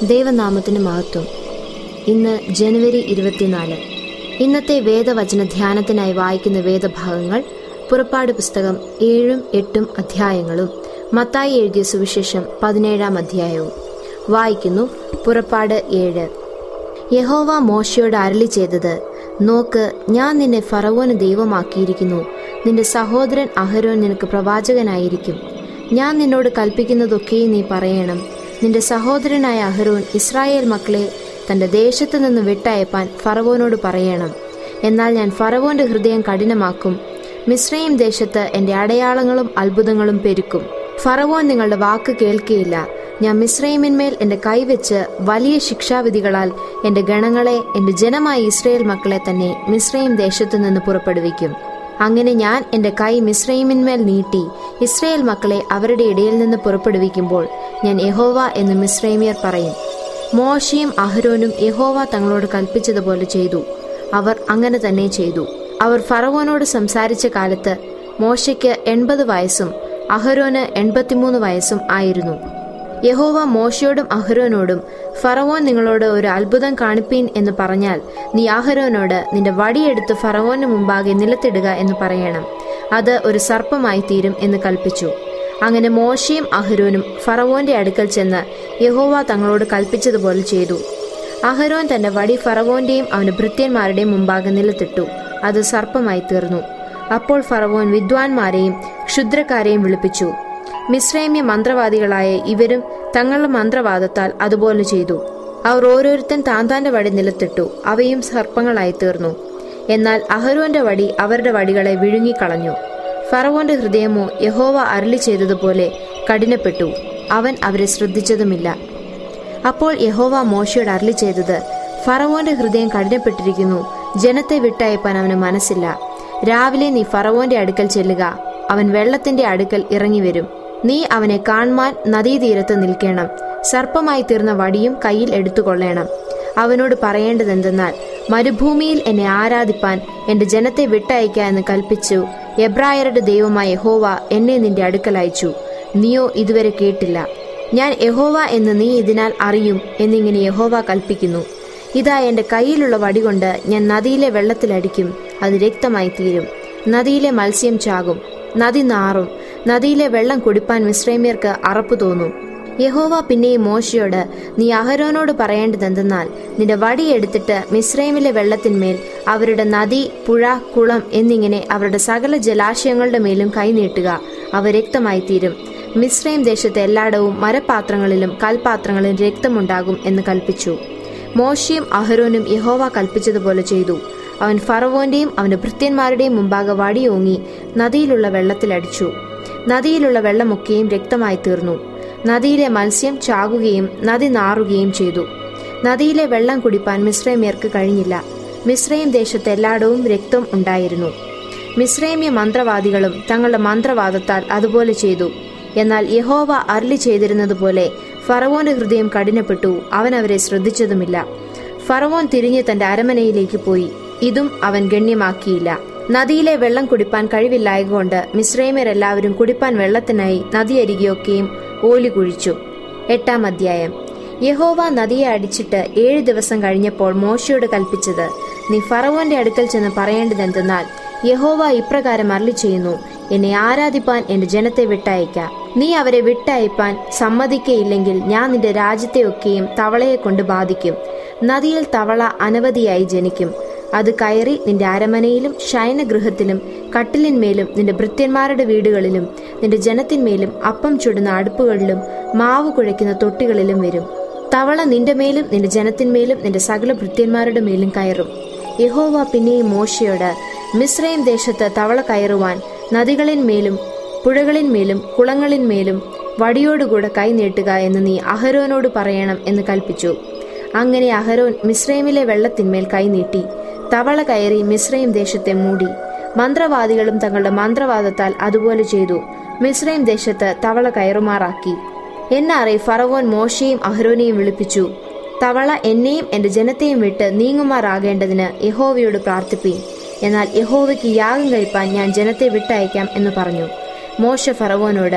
ദൈവനാമത്തിന് മഹത്വം ഇന്ന് ജനുവരി ഇരുപത്തിനാല് ഇന്നത്തെ വേദവചന ധ്യാനത്തിനായി വായിക്കുന്ന വേദഭാഗങ്ങൾ പുറപ്പാട് പുസ്തകം ഏഴും എട്ടും അധ്യായങ്ങളും മത്തായി എഴുതിയ സുവിശേഷം പതിനേഴാം അധ്യായവും വായിക്കുന്നു പുറപ്പാട് ഏഴ് യഹോവ മോശയോട് അരളി ചെയ്തത് നോക്ക് ഞാൻ നിന്നെ ഫറവോന് ദൈവമാക്കിയിരിക്കുന്നു നിന്റെ സഹോദരൻ അഹരോൻ നിനക്ക് പ്രവാചകനായിരിക്കും ഞാൻ നിന്നോട് കൽപ്പിക്കുന്നതൊക്കെയും നീ പറയണം നിന്റെ സഹോദരനായ അഹരോൻ ഇസ്രായേൽ മക്കളെ തന്റെ ദേശത്തു നിന്ന് വിട്ടയപ്പാൻ ഫറവോനോട് പറയണം എന്നാൽ ഞാൻ ഫറവോന്റെ ഹൃദയം കഠിനമാക്കും മിശ്രയും ദേശത്ത് എന്റെ അടയാളങ്ങളും അത്ഭുതങ്ങളും പെരുക്കും ഫറവോൻ നിങ്ങളുടെ വാക്ക് കേൾക്കുകയില്ല ഞാൻ മിശ്രൈമിന്മേൽ എന്റെ കൈവച്ച് വലിയ ശിക്ഷാവിധികളാൽ എന്റെ ഗണങ്ങളെ എന്റെ ജനമായ ഇസ്രയേൽ മക്കളെ തന്നെ മിശ്രയും ദേശത്തു നിന്ന് പുറപ്പെടുവിക്കും അങ്ങനെ ഞാൻ എന്റെ കൈ മിശ്രൈമിന്മേൽ നീട്ടി ഇസ്രയേൽ മക്കളെ അവരുടെ ഇടയിൽ നിന്ന് പുറപ്പെടുവിക്കുമ്പോൾ ഞാൻ യഹോവ എന്ന് മിശ്രൈമിയർ പറയും മോശയും അഹരോനും യഹോവ തങ്ങളോട് കൽപ്പിച്ചതുപോലെ ചെയ്തു അവർ അങ്ങനെ തന്നെ ചെയ്തു അവർ ഫറവോനോട് സംസാരിച്ച കാലത്ത് മോശയ്ക്ക് എൺപത് വയസ്സും അഹരോന് എൺപത്തിമൂന്ന് വയസ്സും ആയിരുന്നു യഹോവ മോശയോടും അഹരോനോടും ഫറവോൻ നിങ്ങളോട് ഒരു അത്ഭുതം കാണിപ്പീൻ എന്ന് പറഞ്ഞാൽ നീ അഹരോനോട് നിന്റെ വടിയെടുത്ത് ഫറവോന് മുമ്പാകെ നിലത്തിടുക എന്ന് പറയണം അത് ഒരു സർപ്പമായി തീരും എന്ന് കൽപ്പിച്ചു അങ്ങനെ മോശയും അഹരോനും ഫറവോന്റെ അടുക്കൽ ചെന്ന് യഹോവ തങ്ങളോട് കൽപ്പിച്ചതുപോലെ ചെയ്തു അഹരോൻ തന്റെ വടി ഫറവോന്റെയും അവന്റെ ഭൃത്യന്മാരുടെയും മുമ്പാകെ നിലത്തിട്ടു അത് സർപ്പമായി തീർന്നു അപ്പോൾ ഫറവോൻ വിദ്വാൻമാരെയും ക്ഷുദ്രക്കാരെയും വിളിപ്പിച്ചു മിശ്രൈമ്യ മന്ത്രവാദികളായ ഇവരും തങ്ങളുടെ മന്ത്രവാദത്താൽ അതുപോലെ ചെയ്തു അവർ ഓരോരുത്തൻ താന്താന്റെ വടി നിലത്തിട്ടു അവയും സർപ്പങ്ങളായി തീർന്നു എന്നാൽ അഹരോന്റെ വടി അവരുടെ വടികളെ വിഴുങ്ങിക്കളഞ്ഞു ഫറവോന്റെ ഹൃദയമോ യഹോവ അരളി ചെയ്തതുപോലെ കഠിനപ്പെട്ടു അവൻ അവരെ ശ്രദ്ധിച്ചതുമില്ല അപ്പോൾ യഹോവ മോശയോട് അരളി ചെയ്തത് ഫറവോന്റെ ഹൃദയം കഠിനപ്പെട്ടിരിക്കുന്നു ജനത്തെ വിട്ടയപ്പാൻ അവന് മനസ്സില്ല രാവിലെ നീ ഫറവോന്റെ അടുക്കൽ ചെല്ലുക അവൻ വെള്ളത്തിന്റെ അടുക്കൽ ഇറങ്ങി വരും നീ അവനെ കാണുവാൻ നദീതീരത്ത് നിൽക്കണം സർപ്പമായി തീർന്ന വടിയും കയ്യിൽ എടുത്തുകൊള്ളേണം അവനോട് പറയേണ്ടതെന്തെന്നാൽ മരുഭൂമിയിൽ എന്നെ ആരാധിപ്പാൻ എന്റെ ജനത്തെ വിട്ടയക്ക എന്ന് കൽപ്പിച്ചു എബ്രായരുടെ ദൈവമായ യഹോവ എന്നെ നിന്റെ അടുക്കൽ അയച്ചു നീയോ ഇതുവരെ കേട്ടില്ല ഞാൻ യഹോവ എന്ന് നീ ഇതിനാൽ അറിയും എന്നിങ്ങനെ യഹോവ കൽപ്പിക്കുന്നു ഇതാ എന്റെ കയ്യിലുള്ള വടികൊണ്ട് ഞാൻ നദിയിലെ വെള്ളത്തിലടിക്കും അത് രക്തമായി തീരും നദിയിലെ മത്സ്യം ചാകും നദി നാറും നദിയിലെ വെള്ളം കുടിപ്പാൻ മിശ്രൈമ്യർക്ക് അറപ്പു തോന്നും യഹോവ പിന്നെയും മോശയോട് നീ അഹരോനോട് പറയേണ്ടതെന്തെന്നാൽ നിന്റെ വടിയെടുത്തിട്ട് മിശ്രൈമിലെ വെള്ളത്തിന്മേൽ അവരുടെ നദി പുഴ കുളം എന്നിങ്ങനെ അവരുടെ സകല ജലാശയങ്ങളുടെ മേലും കൈനീട്ടുക അവ രക്തമായി തീരും മിശ്രൈം ദേശത്തെ എല്ലായിടവും മരപാത്രങ്ങളിലും കൽപാത്രങ്ങളിലും രക്തമുണ്ടാകും എന്ന് കൽപ്പിച്ചു മോശയും അഹരോനും യഹോവ കൽപ്പിച്ചതുപോലെ ചെയ്തു അവൻ ഫറവോന്റെയും അവന്റെ ഭൃത്യന്മാരുടെയും മുമ്പാകെ വടിയോങ്ങി നദിയിലുള്ള വെള്ളത്തിലടിച്ചു നദിയിലുള്ള വെള്ളമൊക്കെയും രക്തമായി തീർന്നു നദിയിലെ മത്സ്യം ചാകുകയും നദി നാറുകയും ചെയ്തു നദിയിലെ വെള്ളം കുടിപ്പാൻ മിശ്രൈമ്യർക്ക് കഴിഞ്ഞില്ല മിശ്രൈം ദേശത്ത് എല്ലായിടവും രക്തം ഉണ്ടായിരുന്നു മിശ്രൈമ്യ മന്ത്രവാദികളും തങ്ങളുടെ മന്ത്രവാദത്താൽ അതുപോലെ ചെയ്തു എന്നാൽ യഹോവ അരളി ചെയ്തിരുന്നതുപോലെ ഫറവോന്റെ ഹൃദയം കഠിനപ്പെട്ടു അവൻ അവരെ ശ്രദ്ധിച്ചതുമില്ല ഫറവോൻ തിരിഞ്ഞ് തന്റെ അരമനയിലേക്ക് പോയി ഇതും അവൻ ഗണ്യമാക്കിയില്ല നദിയിലെ വെള്ളം കുടിപ്പാൻ കഴിവില്ലായകൊണ്ട് മിശ്രൈമരെല്ലാവരും കുടിപ്പാൻ വെള്ളത്തിനായി നദിയരികെയൊക്കെയും ഓലി കുഴിച്ചു എട്ടാം അധ്യായം യഹോവ നദിയെ അടിച്ചിട്ട് ഏഴ് ദിവസം കഴിഞ്ഞപ്പോൾ മോശയോട് കൽപ്പിച്ചത് നീ ഫറവോന്റെ അടുക്കൽ ചെന്ന് പറയേണ്ടതെന്തെന്നാൽ യഹോവ ഇപ്രകാരം അരളി ചെയ്യുന്നു എന്നെ ആരാധിപ്പാൻ എന്റെ ജനത്തെ വിട്ടയക്ക നീ അവരെ വിട്ടയപ്പാൻ സമ്മതിക്കയില്ലെങ്കിൽ ഞാൻ നിന്റെ രാജ്യത്തെയൊക്കെയും തവളയെ കൊണ്ട് ബാധിക്കും നദിയിൽ തവള അനവധിയായി ജനിക്കും അത് കയറി നിന്റെ അരമനയിലും ശയനഗൃഹത്തിലും കട്ടിലിന്മേലും നിന്റെ ഭൃത്യന്മാരുടെ വീടുകളിലും നിന്റെ ജനത്തിന്മേലും അപ്പം ചുടുന്ന അടുപ്പുകളിലും മാവ് കുഴയ്ക്കുന്ന തൊട്ടികളിലും വരും തവള നിന്റെ മേലും നിന്റെ ജനത്തിന്മേലും നിന്റെ സകല ഭൃത്യന്മാരുടെ മേലും കയറും യഹോവ പിന്നെയും മോശയോട് മിശ്രയും ദേശത്ത് തവള കയറുവാൻ നദികളിന്മേലും പുഴകളിന്മേലും കുളങ്ങളിന്മേലും വടിയോടുകൂടെ കൈ നീട്ടുക എന്ന് നീ അഹരോനോട് പറയണം എന്ന് കൽപ്പിച്ചു അങ്ങനെ അഹരോൻ മിശ്രൈമിലെ വെള്ളത്തിന്മേൽ കൈനീട്ടി തവള കയറി മിശ്രൈം ദേശത്തെ മൂടി മന്ത്രവാദികളും തങ്ങളുടെ മന്ത്രവാദത്താൽ അതുപോലെ ചെയ്തു മിശ്രൈം ദേശത്ത് തവള കയറുമാറാക്കി എന്നാറെ ഫറവോൻ മോശയും അഹ്റോനെയും വിളിപ്പിച്ചു തവള എന്നെയും എന്റെ ജനത്തെയും വിട്ട് നീങ്ങുമാറാകേണ്ടതിന് യഹോവയോട് പ്രാർത്ഥിപ്പീൻ എന്നാൽ യഹോവയ്ക്ക് യാഗം കഴിപ്പാൻ ഞാൻ ജനത്തെ വിട്ടയക്കാം എന്ന് പറഞ്ഞു മോശ ഫറവോനോട്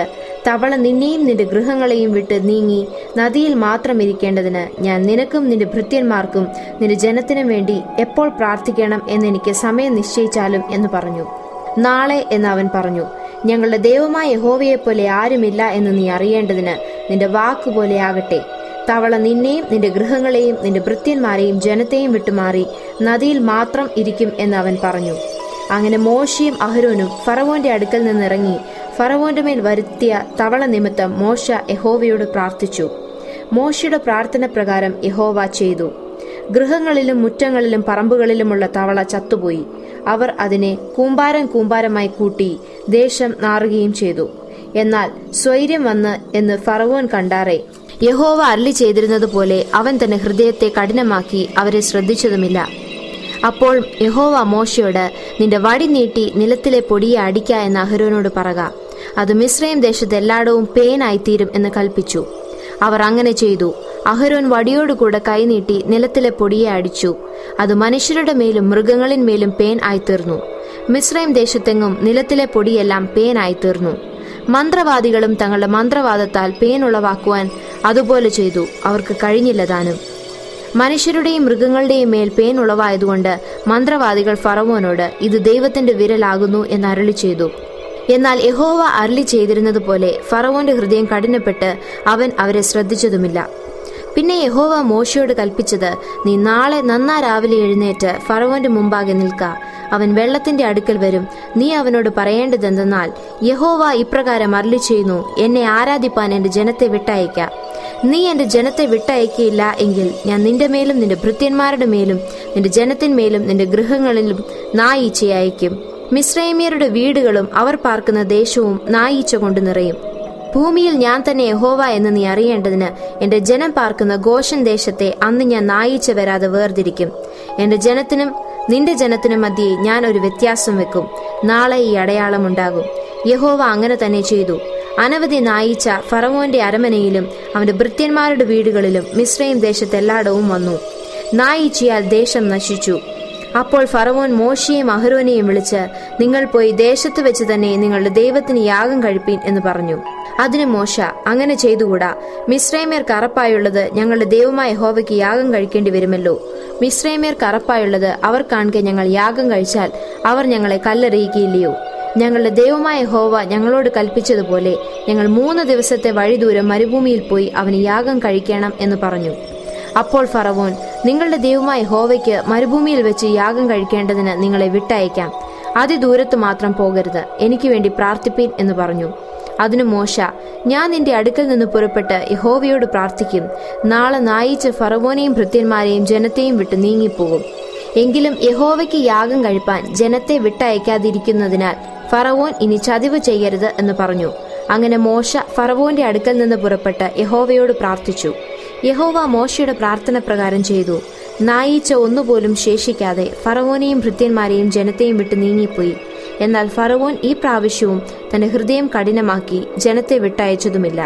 തവള നിന്നെയും നിന്റെ ഗൃഹങ്ങളെയും വിട്ട് നീങ്ങി നദിയിൽ മാത്രം ഇരിക്കേണ്ടതിന് ഞാൻ നിനക്കും നിന്റെ ഭൃത്യന്മാർക്കും നിന്റെ ജനത്തിനും വേണ്ടി എപ്പോൾ പ്രാർത്ഥിക്കണം എന്നെനിക്ക് സമയം നിശ്ചയിച്ചാലും എന്ന് പറഞ്ഞു നാളെ എന്ന് അവൻ പറഞ്ഞു ഞങ്ങളുടെ ദൈവമായ യഹോവയെപ്പോലെ ആരുമില്ല എന്ന് നീ അറിയേണ്ടതിന് നിന്റെ വാക്കുപോലെ ആകട്ടെ തവള നിന്നെയും നിന്റെ ഗൃഹങ്ങളെയും നിന്റെ ഭൃത്യന്മാരെയും ജനത്തെയും വിട്ടുമാറി നദിയിൽ മാത്രം ഇരിക്കും എന്ന് അവൻ പറഞ്ഞു അങ്ങനെ മോശയും അഹരോനും ഫറവോന്റെ അടുക്കൽ നിന്നിറങ്ങി ഫറവോന്റെ മേൽ വരുത്തിയ തവള നിമിത്തം മോശ യഹോവയോട് പ്രാർത്ഥിച്ചു മോശയുടെ പ്രാർത്ഥന പ്രകാരം യഹോവ ചെയ്തു ഗൃഹങ്ങളിലും മുറ്റങ്ങളിലും പറമ്പുകളിലുമുള്ള തവള ചത്തുപോയി അവർ അതിനെ കൂമ്പാരം കൂമ്പാരമായി കൂട്ടി ദേശം നാറുകയും ചെയ്തു എന്നാൽ സ്വൈര്യം വന്ന് എന്ന് ഫറവോൻ കണ്ടാറേ യഹോവ അരളി ചെയ്തിരുന്നതുപോലെ അവൻ തന്റെ ഹൃദയത്തെ കഠിനമാക്കി അവരെ ശ്രദ്ധിച്ചതുമില്ല അപ്പോൾ യഹോവ മോശയോട് നിന്റെ വടി നീട്ടി നിലത്തിലെ പൊടിയെ അടിക്ക എന്ന് അഹരോനോട് പറക അത് മിശ്രയും ദേശത്ത് എല്ലായിടവും പേനായിത്തീരും എന്ന് കൽപ്പിച്ചു അവർ അങ്ങനെ ചെയ്തു അഹരോൻ വടിയോടുകൂടെ കൈനീട്ടി നിലത്തിലെ പൊടിയെ അടിച്ചു അത് മനുഷ്യരുടെ മേലും മൃഗങ്ങളിന്മേലും പേൻ ആയിത്തീർന്നു മിശ്രയും ദേശത്തെങ്ങും നിലത്തിലെ പൊടിയെല്ലാം പേൻ ആയിത്തീർന്നു മന്ത്രവാദികളും തങ്ങളുടെ മന്ത്രവാദത്താൽ പേൻ ഉളവാക്കുവാൻ അതുപോലെ ചെയ്തു അവർക്ക് കഴിഞ്ഞില്ല താനും മനുഷ്യരുടെയും മൃഗങ്ങളുടെയും മേൽ പേൻ ഉളവായതുകൊണ്ട് മന്ത്രവാദികൾ ഫറവോനോട് ഇത് ദൈവത്തിന്റെ വിരലാകുന്നു എന്ന് അരളി ചെയ്തു എന്നാൽ യഹോവ അരളി ചെയ്തിരുന്നതുപോലെ ഫറവോന്റെ ഹൃദയം കഠിനപ്പെട്ട് അവൻ അവരെ ശ്രദ്ധിച്ചതുമില്ല പിന്നെ യഹോവ മോശയോട് കൽപ്പിച്ചത് നീ നാളെ നന്നാ രാവിലെ എഴുന്നേറ്റ് ഫറവോന്റെ മുമ്പാകെ നിൽക്ക അവൻ വെള്ളത്തിന്റെ അടുക്കൽ വരും നീ അവനോട് പറയേണ്ടതെന്തെന്നാൽ യഹോവ ഇപ്രകാരം അരളി ചെയ്യുന്നു എന്നെ ആരാധിപ്പാൻ എന്റെ ജനത്തെ വിട്ടയക്ക നീ എന്റെ ജനത്തെ വിട്ടയക്കിയില്ല എങ്കിൽ ഞാൻ നിന്റെ മേലും നിന്റെ ഭൃത്യന്മാരുടെ മേലും നിന്റെ ജനത്തിന്മേലും നിന്റെ ഗൃഹങ്ങളിലും നായീച്ച അയക്കും മിശ്രൈമ്യരുടെ വീടുകളും അവർ പാർക്കുന്ന ദേശവും നായീച്ച കൊണ്ട് നിറയും ഭൂമിയിൽ ഞാൻ തന്നെ യഹോവ എന്ന് നീ അറിയേണ്ടതിന് എന്റെ ജനം പാർക്കുന്ന ഗോഷൻ ദേശത്തെ അന്ന് ഞാൻ നായിച്ച വരാതെ വേർതിരിക്കും എന്റെ ജനത്തിനും നിന്റെ ജനത്തിനും മധ്യേ ഞാൻ ഒരു വ്യത്യാസം വെക്കും നാളെ ഈ അടയാളമുണ്ടാകും യഹോവ അങ്ങനെ തന്നെ ചെയ്തു അനവധി നായിച്ച ഫറവോന്റെ അരമനയിലും അവന്റെ ഭൃത്യന്മാരുടെ വീടുകളിലും മിശ്രയും ദേശത്തെല്ലായിടവും വന്നു നായിച്ചയാൽ ദേശം നശിച്ചു അപ്പോൾ ഫറവോൻ മോശയെയും അഹരോനെയും വിളിച്ച് നിങ്ങൾ പോയി ദേശത്ത് വെച്ച് തന്നെ നിങ്ങളുടെ ദൈവത്തിന് യാഗം കഴിപ്പീൻ എന്ന് പറഞ്ഞു അതിന് മോശ അങ്ങനെ ചെയ്തുകൂടാ മിശ്രൈമ്യർക്ക് അറപ്പായുള്ളത് ഞങ്ങളുടെ ദൈവമായ ഹോവയ്ക്ക് യാഗം കഴിക്കേണ്ടി വരുമല്ലോ മിശ്രൈമ്യർക്ക് അറപ്പായുള്ളത് അവർ കാണുക ഞങ്ങൾ യാഗം കഴിച്ചാൽ അവർ ഞങ്ങളെ കല്ലെറിയിക്കുകയില്ലയോ ഞങ്ങളുടെ ദൈവമായ ഹോവ ഞങ്ങളോട് കൽപ്പിച്ചതുപോലെ ഞങ്ങൾ മൂന്ന് ദിവസത്തെ വഴി ദൂരം മരുഭൂമിയിൽ പോയി അവന് യാഗം കഴിക്കണം എന്ന് പറഞ്ഞു അപ്പോൾ ഫറവോൻ നിങ്ങളുടെ ദൈവമായ ഹോവയ്ക്ക് മരുഭൂമിയിൽ വെച്ച് യാഗം കഴിക്കേണ്ടതിന് നിങ്ങളെ വിട്ടയക്കാം അതിദൂരത്ത് മാത്രം പോകരുത് എനിക്ക് വേണ്ടി പ്രാർത്ഥിപ്പീൻ എന്ന് പറഞ്ഞു അതിനു മോശ ഞാൻ നിന്റെ അടുക്കൽ നിന്ന് പുറപ്പെട്ട് യഹോവയോട് പ്രാർത്ഥിക്കും നാളെ നായിച്ച് ഫറവോനെയും ഭൃത്യന്മാരെയും ജനത്തെയും വിട്ട് നീങ്ങിപ്പോകും എങ്കിലും യഹോവയ്ക്ക് യാഗം കഴിപ്പാൻ ജനത്തെ വിട്ടയക്കാതിരിക്കുന്നതിനാൽ ഫറവോൻ ഇനി ചതിവ് ചെയ്യരുത് എന്ന് പറഞ്ഞു അങ്ങനെ മോശ ഫറവോന്റെ അടുക്കൽ നിന്ന് പുറപ്പെട്ട് യഹോവയോട് പ്രാർത്ഥിച്ചു യഹോവ മോശയുടെ പ്രാർത്ഥന പ്രകാരം ചെയ്തു നായിച്ച ഒന്നുപോലും ശേഷിക്കാതെ ഫറവോനെയും ഭൃത്യന്മാരെയും ജനത്തെയും വിട്ട് നീങ്ങിപ്പോയി എന്നാൽ ഫറവോൻ ഈ പ്രാവശ്യവും തന്റെ ഹൃദയം കഠിനമാക്കി ജനത്തെ വിട്ടയച്ചതുമില്ല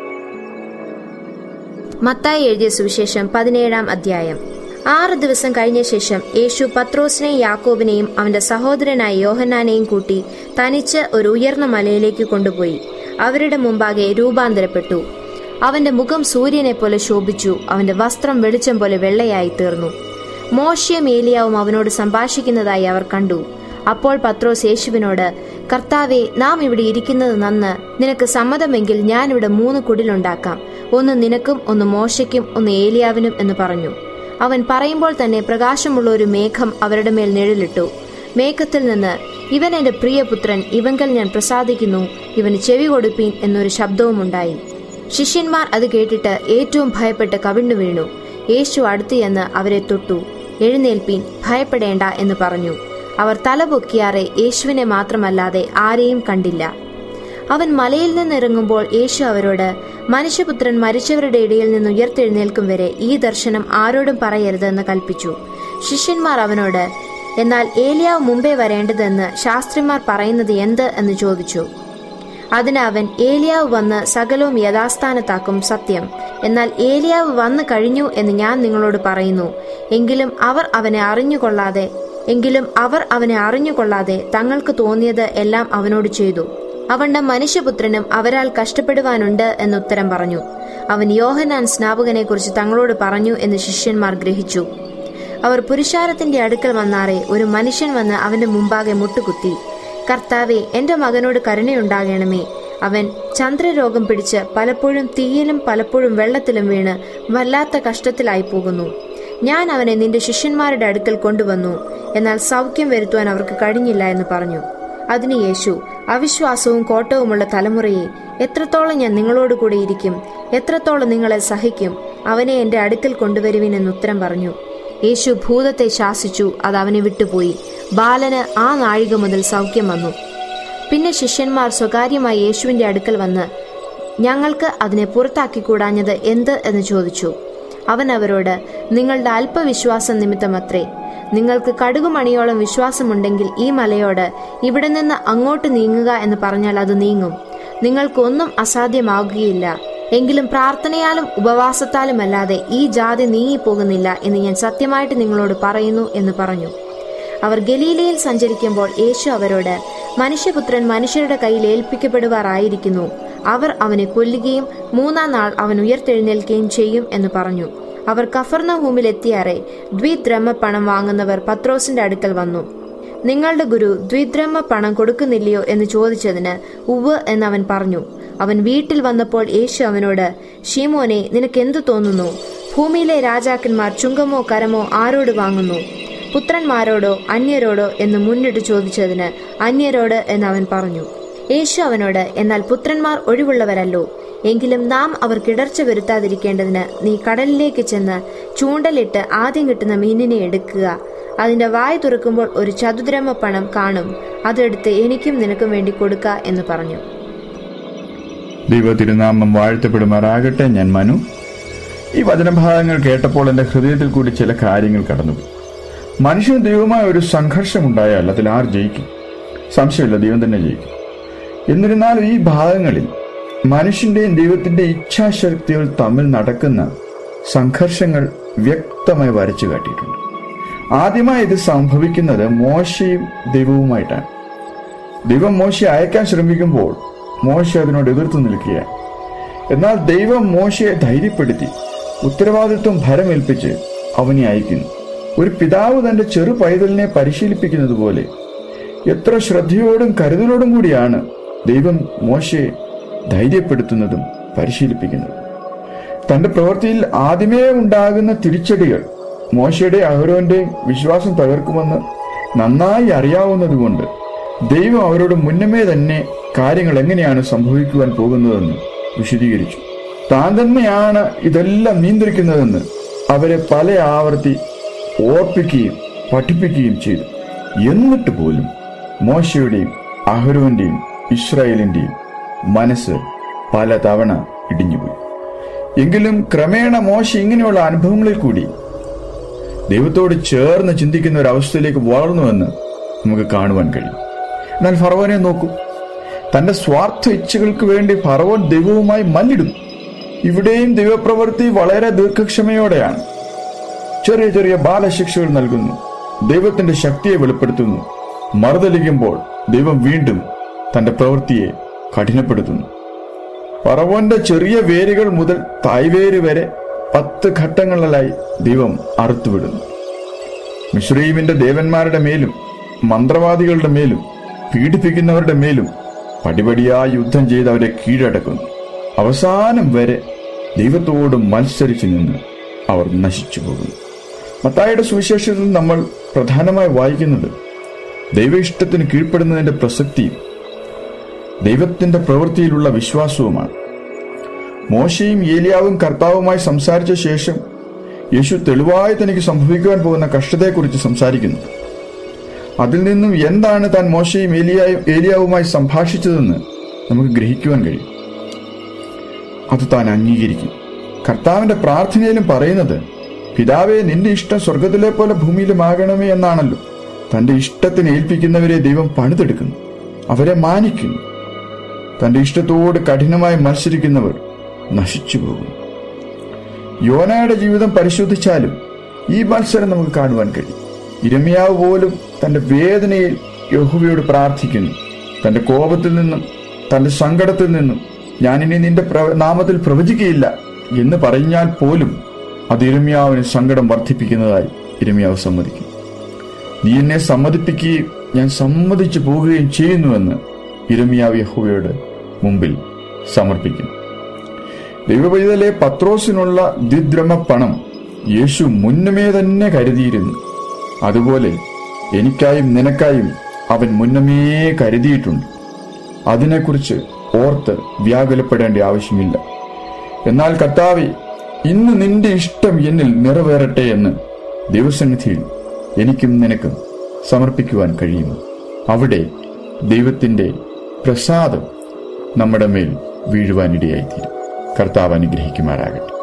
മത്തായി എഴുതിയ സുവിശേഷം പതിനേഴാം അധ്യായം ആറ് ദിവസം കഴിഞ്ഞ ശേഷം യേശു പത്രോസിനെയും യാക്കോബിനെയും അവന്റെ സഹോദരനായ യോഹന്നാനെയും കൂട്ടി തനിച്ച് ഒരു ഉയർന്ന മലയിലേക്ക് കൊണ്ടുപോയി അവരുടെ മുമ്പാകെ രൂപാന്തരപ്പെട്ടു അവന്റെ മുഖം സൂര്യനെ പോലെ ശോഭിച്ചു അവന്റെ വസ്ത്രം വെളിച്ചം പോലെ വെള്ളയായി തീർന്നു മോശയും ഏലിയാവും അവനോട് സംഭാഷിക്കുന്നതായി അവർ കണ്ടു അപ്പോൾ പത്രോസ് യേശുവിനോട് കർത്താവെ നാം ഇവിടെ ഇരിക്കുന്നത് നന്ന് നിനക്ക് സമ്മതമെങ്കിൽ ഞാൻ ഇവിടെ മൂന്ന് കുടിലുണ്ടാക്കാം ഒന്ന് നിനക്കും ഒന്ന് മോശയ്ക്കും ഒന്ന് ഏലിയാവിനും എന്ന് പറഞ്ഞു അവൻ പറയുമ്പോൾ തന്നെ പ്രകാശമുള്ള ഒരു മേഘം അവരുടെ മേൽ നിഴലിട്ടു മേഘത്തിൽ നിന്ന് ഇവൻ എന്റെ പ്രിയപുത്രൻ ഇവങ്കൽ ഞാൻ പ്രസാദിക്കുന്നു ഇവന് ചെവി കൊടുപ്പീൻ എന്നൊരു ശബ്ദവും ഉണ്ടായി ശിഷ്യന്മാർ അത് കേട്ടിട്ട് ഏറ്റവും ഭയപ്പെട്ട് കവിണ്ണു വീണു യേശു അടുത്ത് എന്ന് അവരെ തൊട്ടു എഴുന്നേൽപ്പീൻ ഭയപ്പെടേണ്ട എന്ന് പറഞ്ഞു അവർ തലപൊക്കിയാറെ യേശുവിനെ മാത്രമല്ലാതെ ആരെയും കണ്ടില്ല അവൻ മലയിൽ നിന്നിറങ്ങുമ്പോൾ യേശു അവരോട് മനുഷ്യപുത്രൻ മരിച്ചവരുടെ ഇടയിൽ നിന്ന് ഉയർത്തെഴുന്നേൽക്കും വരെ ഈ ദർശനം ആരോടും പറയരുതെന്ന് കൽപ്പിച്ചു ശിഷ്യന്മാർ അവനോട് എന്നാൽ ഏലിയാവ് മുമ്പേ വരേണ്ടതെന്ന് ശാസ്ത്രിമാർ പറയുന്നത് എന്ത് എന്ന് ചോദിച്ചു അതിന് അവൻ ഏലിയാവ് വന്ന് സകലവും യഥാസ്ഥാനത്താക്കും സത്യം എന്നാൽ ഏലിയാവ് വന്നു കഴിഞ്ഞു എന്ന് ഞാൻ നിങ്ങളോട് പറയുന്നു എങ്കിലും അവർ അവനെ അറിഞ്ഞുകൊള്ളാതെ എങ്കിലും അവർ അവനെ അറിഞ്ഞുകൊള്ളാതെ തങ്ങൾക്ക് തോന്നിയത് എല്ലാം അവനോട് ചെയ്തു അവന്റെ മനുഷ്യപുത്രനും അവരാൽ കഷ്ടപ്പെടുവാനുണ്ട് എന്നുത്തരം പറഞ്ഞു അവൻ യോഹനാൻ സ്നാപകനെക്കുറിച്ച് തങ്ങളോട് പറഞ്ഞു എന്ന് ശിഷ്യന്മാർ ഗ്രഹിച്ചു അവർ പുരുഷാരത്തിന്റെ അടുക്കൽ വന്നാറെ ഒരു മനുഷ്യൻ വന്ന് അവന്റെ മുമ്പാകെ മുട്ടുകുത്തി കർത്താവെ എന്റെ മകനോട് കരുണയുണ്ടാകണമേ അവൻ ചന്ദ്രരോഗം പിടിച്ച് പലപ്പോഴും തീയിലും പലപ്പോഴും വെള്ളത്തിലും വീണ് വല്ലാത്ത കഷ്ടത്തിലായി പോകുന്നു ഞാൻ അവനെ നിന്റെ ശിഷ്യന്മാരുടെ അടുക്കൽ കൊണ്ടുവന്നു എന്നാൽ സൗഖ്യം വരുത്തുവാൻ അവർക്ക് കഴിഞ്ഞില്ല എന്ന് പറഞ്ഞു അതിന് യേശു അവിശ്വാസവും കോട്ടവുമുള്ള തലമുറയെ എത്രത്തോളം ഞാൻ നിങ്ങളോട് കൂടെ ഇരിക്കും എത്രത്തോളം നിങ്ങളെ സഹിക്കും അവനെ എന്റെ അടുക്കൽ കൊണ്ടുവരുവിൻ എന്ന് ഉത്തരം പറഞ്ഞു യേശു ഭൂതത്തെ ശാസിച്ചു അത് അവനെ വിട്ടുപോയി ബാലന് ആ നാഴിക മുതൽ സൗഖ്യം വന്നു പിന്നെ ശിഷ്യന്മാർ സ്വകാര്യമായി യേശുവിന്റെ അടുക്കൽ വന്ന് ഞങ്ങൾക്ക് അതിനെ പുറത്താക്കിക്കൂടാഞ്ഞത് എന്ത് എന്ന് ചോദിച്ചു അവൻ അവരോട് നിങ്ങളുടെ അല്പവിശ്വാസം നിമിത്തമത്രേ നിങ്ങൾക്ക് കടുകുമണിയോളം വിശ്വാസമുണ്ടെങ്കിൽ ഈ മലയോട് ഇവിടെ നിന്ന് അങ്ങോട്ട് നീങ്ങുക എന്ന് പറഞ്ഞാൽ അത് നീങ്ങും നിങ്ങൾക്കൊന്നും അസാധ്യമാകുകയില്ല എങ്കിലും പ്രാർത്ഥനയാലും ഉപവാസത്താലും അല്ലാതെ ഈ ജാതി നീങ്ങിപ്പോകുന്നില്ല എന്ന് ഞാൻ സത്യമായിട്ട് നിങ്ങളോട് പറയുന്നു എന്ന് പറഞ്ഞു അവർ ഗലീലയിൽ സഞ്ചരിക്കുമ്പോൾ യേശു അവരോട് മനുഷ്യപുത്രൻ മനുഷ്യരുടെ കയ്യിൽ ഏൽപ്പിക്കപ്പെടുവാറായിരിക്കുന്നു അവർ അവനെ കൊല്ലുകയും മൂന്നാം നാൾ അവൻ ഉയർത്തെഴുന്നേൽക്കുകയും ചെയ്യും എന്ന് പറഞ്ഞു അവർ കഫർണഹൂമിൽ എത്തിയാറെ ദ്വിദ്രഹ്മ പണം വാങ്ങുന്നവർ പത്രോസിന്റെ അടുക്കൽ വന്നു നിങ്ങളുടെ ഗുരു ദ്വിദ്രഹ്മ പണം കൊടുക്കുന്നില്ലയോ എന്ന് ചോദിച്ചതിന് ഉവ് എന്നവൻ പറഞ്ഞു അവൻ വീട്ടിൽ വന്നപ്പോൾ യേശു അവനോട് ഷീമോനെ നിനക്ക് എന്തു തോന്നുന്നു ഭൂമിയിലെ രാജാക്കന്മാർ ചുങ്കമോ കരമോ ആരോട് വാങ്ങുന്നു പുത്രന്മാരോടോ അന്യരോടോ എന്ന് മുന്നിട്ട് ചോദിച്ചതിന് അന്യരോട് എന്ന് അവൻ പറഞ്ഞു യേശു അവനോട് എന്നാൽ പുത്രന്മാർ ഒഴിവുള്ളവരല്ലോ എങ്കിലും നാം അവർ കിടർച്ച വരുത്താതിരിക്കേണ്ടതിന് നീ കടലിലേക്ക് ചെന്ന് ചൂണ്ടലിട്ട് ആദ്യം കിട്ടുന്ന മീനിനെ എടുക്കുക അതിന്റെ വായ തുറക്കുമ്പോൾ ഒരു ചതുദ്രമ പണം കാണും അതെടുത്ത് എനിക്കും നിനക്കും വേണ്ടി കൊടുക്ക എന്ന് പറഞ്ഞു ദൈവ തിരുനാമം വാഴ്ത്തപ്പെടുമാറാകട്ടെ ഞാൻ മനു ഈ വചനഭാഗങ്ങൾ കേട്ടപ്പോൾ എൻ്റെ ഹൃദയത്തിൽ കൂടി ചില കാര്യങ്ങൾ കടന്നുപോയി മനുഷ്യന് ദൈവമായ ഒരു സംഘർഷമുണ്ടായാൽ അതിൽ ആർ ജയിക്കും സംശയമില്ല ദൈവം തന്നെ ജയിക്കും എന്നിരുന്നാലും ഈ ഭാഗങ്ങളിൽ മനുഷ്യന്റെയും ദൈവത്തിന്റെ ഇച്ഛാശക്തികൾ തമ്മിൽ നടക്കുന്ന സംഘർഷങ്ങൾ വ്യക്തമായി വരച്ചു കാട്ടിയിട്ടുണ്ട് ആദ്യമായി ഇത് സംഭവിക്കുന്നത് മോശയും ദൈവവുമായിട്ടാണ് ദൈവം മോശയെ അയക്കാൻ ശ്രമിക്കുമ്പോൾ മോശ അതിനോട് എതിർത്തു നിൽക്കുകയാണ് എന്നാൽ ദൈവം മോശയെ ധൈര്യപ്പെടുത്തി ഉത്തരവാദിത്വം ഭരമേൽപ്പിച്ച് അവനെ അയക്കുന്നു ഒരു പിതാവ് തന്റെ ചെറു പൈതലിനെ പരിശീലിപ്പിക്കുന്നത് പോലെ എത്ര ശ്രദ്ധയോടും കരുതലോടും കൂടിയാണ് ദൈവം മോശയെ ധൈര്യപ്പെടുത്തുന്നതും പരിശീലിപ്പിക്കുന്നതും തന്റെ പ്രവൃത്തിയിൽ ആദ്യമേ ഉണ്ടാകുന്ന തിരിച്ചടികൾ മോശയുടെ അഹരോന്റെയും വിശ്വാസം തകർക്കുമെന്ന് നന്നായി അറിയാവുന്നതുകൊണ്ട് ദൈവം അവരോട് മുന്നമേ തന്നെ കാര്യങ്ങൾ എങ്ങനെയാണ് സംഭവിക്കുവാൻ പോകുന്നതെന്ന് വിശദീകരിച്ചു താൻ തന്നെയാണ് ഇതെല്ലാം നിയന്ത്രിക്കുന്നതെന്ന് അവരെ പല ആവർത്തി ഓർപ്പിക്കുകയും പഠിപ്പിക്കുകയും ചെയ്തു എന്നിട്ട് പോലും മോശയുടെയും അഹരോന്റെയും ഇസ്രായേലിന്റെയും മനസ്സ് പലതവണ ഇടിഞ്ഞുപോയി എങ്കിലും ക്രമേണ മോശ ഇങ്ങനെയുള്ള അനുഭവങ്ങളിൽ കൂടി ദൈവത്തോട് ചേർന്ന് ചിന്തിക്കുന്ന ഒരു അവസ്ഥയിലേക്ക് വളർന്നുവെന്ന് നമുക്ക് കാണുവാൻ കഴിയും എന്നാൽ ഫറവോനെ നോക്കൂ തന്റെ സ്വാർത്ഥ ഇച്ഛകൾക്ക് വേണ്ടി ഫറവോൻ ദൈവവുമായി മല്ലിടുന്നു ഇവിടെയും ദൈവപ്രവൃത്തി വളരെ ദീർഘക്ഷമയോടെയാണ് ചെറിയ ചെറിയ ബാലശിക്ഷകൾ നൽകുന്നു ദൈവത്തിന്റെ ശക്തിയെ വെളിപ്പെടുത്തുന്നു മറുതലിക്കുമ്പോൾ ദൈവം വീണ്ടും തന്റെ പ്രവൃത്തിയെ കഠിനപ്പെടുത്തുന്നു പറവോന്റെ ചെറിയ വേരുകൾ മുതൽ തായ്വേര് വരെ പത്ത് ഘട്ടങ്ങളിലായി ദൈവം അറുത്തുവിടുന്നു മിശ്രീമിന്റെ ദേവന്മാരുടെ മേലും മന്ത്രവാദികളുടെ മേലും പീഡിപ്പിക്കുന്നവരുടെ മേലും പടിപടിയായി യുദ്ധം ചെയ്ത് അവരെ കീഴടക്കുന്നു അവസാനം വരെ ദൈവത്തോട് മത്സരിച്ചു നിന്ന് അവർ നശിച്ചു പോകുന്നു മത്തായുടെ സുവിശേഷത്തിൽ നമ്മൾ പ്രധാനമായി വായിക്കുന്നത് ദൈവ ഇഷ്ടത്തിന് കീഴ്പ്പെടുന്നതിന്റെ പ്രസക്തിയും ദൈവത്തിന്റെ പ്രവൃത്തിയിലുള്ള വിശ്വാസവുമാണ് മോശയും ഏലിയാവും കർത്താവുമായി സംസാരിച്ച ശേഷം യേശു തെളിവായി തനിക്ക് സംഭവിക്കുവാൻ പോകുന്ന കഷ്ടതയെക്കുറിച്ച് സംസാരിക്കുന്നു അതിൽ നിന്നും എന്താണ് താൻ മോശയും ഏലിയായും ഏലിയാവുമായി സംഭാഷിച്ചതെന്ന് നമുക്ക് ഗ്രഹിക്കുവാൻ കഴിയും അത് താൻ അംഗീകരിക്കും കർത്താവിന്റെ പ്രാർത്ഥനയിലും പറയുന്നത് പിതാവെ നിന്റെ ഇഷ്ടം സ്വർഗത്തിലെ പോലെ ഭൂമിയിലുമാകണമേ എന്നാണല്ലോ തന്റെ ഇഷ്ടത്തിന് ഏൽപ്പിക്കുന്നവരെ ദൈവം പണിതെടുക്കുന്നു അവരെ മാനിക്കുന്നു തന്റെ ഇഷ്ടത്തോട് കഠിനമായി മത്സരിക്കുന്നവർ നശിച്ചു പോകും യോനയുടെ ജീവിതം പരിശോധിച്ചാലും ഈ മത്സരം നമുക്ക് കാണുവാൻ കഴിയും ഇരമ്യാവ് പോലും തന്റെ വേദനയിൽ യഹോവയോട് പ്രാർത്ഥിക്കുന്നു തന്റെ കോപത്തിൽ നിന്നും തന്റെ സങ്കടത്തിൽ നിന്നും ഞാനിനി നിന്റെ പ്രവ- നാമത്തിൽ പ്രവചിക്കുകയില്ല എന്ന് പറഞ്ഞാൽ പോലും അത് ഇരമ്യാവിന് സങ്കടം വർദ്ധിപ്പിക്കുന്നതായി ഇരമ്യാവ് സമ്മതിക്കും നീ എന്നെ സമ്മതിപ്പിക്കുകയും ഞാൻ സമ്മതിച്ചു പോകുകയും ചെയ്യുന്നുവെന്ന് ഇരമ്യാവ് യഹോവയോട് മുമ്പിൽ സമർപ്പിക്കും ദൈവപൈതലെ പത്രോസിനുള്ള ദ്വിദ്രമ പണം യേശു മുന്നമേ തന്നെ കരുതിയിരുന്നു അതുപോലെ എനിക്കായും നിനക്കായും അവൻ മുന്നമേ കരുതിയിട്ടുണ്ട് അതിനെക്കുറിച്ച് ഓർത്ത് വ്യാകുലപ്പെടേണ്ട ആവശ്യമില്ല എന്നാൽ കർത്താവെ ഇന്ന് നിന്റെ ഇഷ്ടം എന്നിൽ നിറവേറട്ടെ എന്ന് ദൈവസന്നിധിയിൽ എനിക്കും നിനക്കും സമർപ്പിക്കുവാൻ കഴിയുന്നു അവിടെ ദൈവത്തിന്റെ പ്രസാദം നമ്മുടെ മേൽ വീഴുവാനിടയായിത്തീരും കർത്താവ് അനുഗ്രഹിക്കുമാറാകട്ടെ